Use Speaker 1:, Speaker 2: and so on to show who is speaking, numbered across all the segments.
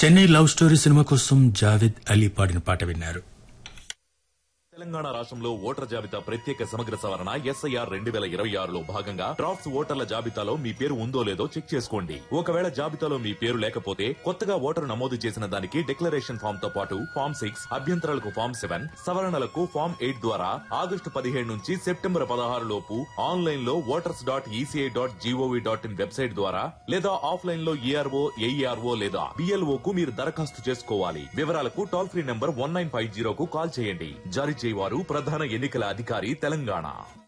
Speaker 1: Chennai love story cinema కోసం జావేద్ అలీ పాడిన పాట విన్నారు
Speaker 2: తెలంగాణ రాష్ట్రంలో ఓటర్ జాబితా ప్రత్యేక సమగ్ర సవరణ ఎస్ఐఆర్ రెండు వేల ఇరవై ఆరులో భాగంగా డ్రాఫ్ట్స్ ఓటర్ల జాబితాలో మీ పేరు ఉందో లేదో చెక్ చేసుకోండి ఒకవేళ జాబితాలో మీ పేరు లేకపోతే కొత్తగా ఓటరు నమోదు చేసిన దానికి డిక్లరేషన్ ఫామ్ తో పాటు ఫామ్ సిక్స్ అభ్యంతరాలకు ఫామ్ సెవెన్ సవరణలకు ఫామ్ ఎయిట్ ద్వారా ఆగస్టు పదిహేడు నుంచి సెప్టెంబర్ పదహారు లోపు ఆన్లైన్ లో voters dot ECI dot GOV dot in website ద్వారా లేదా ఆఫ్లైన్ లో ఈఆర్ఓ ఏఈఆర్ఓ లేదా బిఎల్ఓ కు మీరు దరఖాస్తు చేసుకోవాలి వివరాలకు toll free number one nine five జీరోకు కాల్ చేయండి జారీ చేయవారు ప్రధాన ఎన్నికల అధికారి తెలంగాణ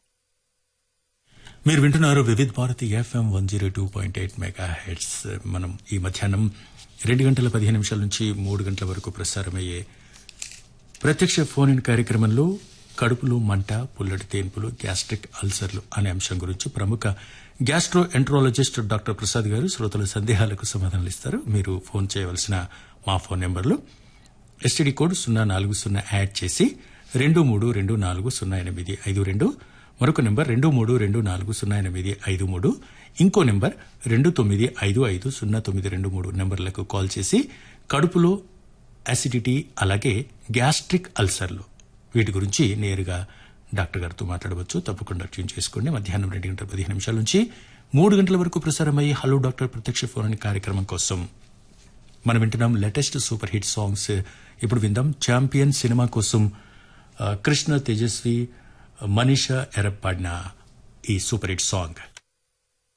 Speaker 1: మీరు వింటున్నారు Vividh Bharati FM one zero two point eight megahertz మనం ఈ మధ్యాహ్నం రెండు గంటల పదిహేను నిమిషాల నుంచి మూడు గంటల వరకు ప్రసారమయ్యే ప్రత్యక్ష ఫోన్ ఇన్ కార్యక్రమంలో కడుపులో మంట పుల్లటి తేన్పులు గ్యాస్ట్రిక్ అల్సర్లు అనే అంశం గురించి ప్రముఖ గ్యాస్ట్రో ఎంట్రాలజిస్ట్ డాక్టర్ ప్రసాద్ గారు శ్రోతల సందేహాలకు సమాధానాలు ఇస్తారు మీరు ఫోన్ చేయవలసిన మా ఫోన్ నెంబర్లు ఎస్టీడీ కోడ్ సున్నా నాలుగు సున్నా యాడ్ చేసి రెండు మూడు రెండు నాలుగు సున్నా ఎనిమిది ఐదు రెండు మరొక నెంబర్ రెండు మూడు రెండు నాలుగు సున్నా ఎనిమిది ఐదు మూడు ఇంకో నెంబర్ రెండు తొమ్మిది ఐదు ఐదు సున్నా తొమ్మిది రెండు మూడు నెంబర్లకు కాల్ చేసి కడుపులో అసిడిటీ అలాగే గ్యాస్ట్రిక్ అల్సర్లు వీటి గురించి నేరుగా డాక్టర్ గారితో మాట్లాడవచ్చు తప్పకుండా ట్యూన్ చేసుకోండి మధ్యాహ్నం రెండు గంటల పదిహేను నిమిషాల నుంచి మూడు గంటల వరకు ప్రసారమయ్యే హలో డాక్టర్ ప్రత్యక్ష ఫోన్ అనే కార్యక్రమం కోసం మనం వింటున్నాం లేటెస్ట్ సూపర్ హిట్ సాంగ్స్ ఇప్పుడు విందాం ఛాంపియన్ సినిమా కోసం ఆ, కృష్ణ తేజస్వి మనీషా ఎరప్ పాడిన ఈ సూపర్ హిట్ సాంగ్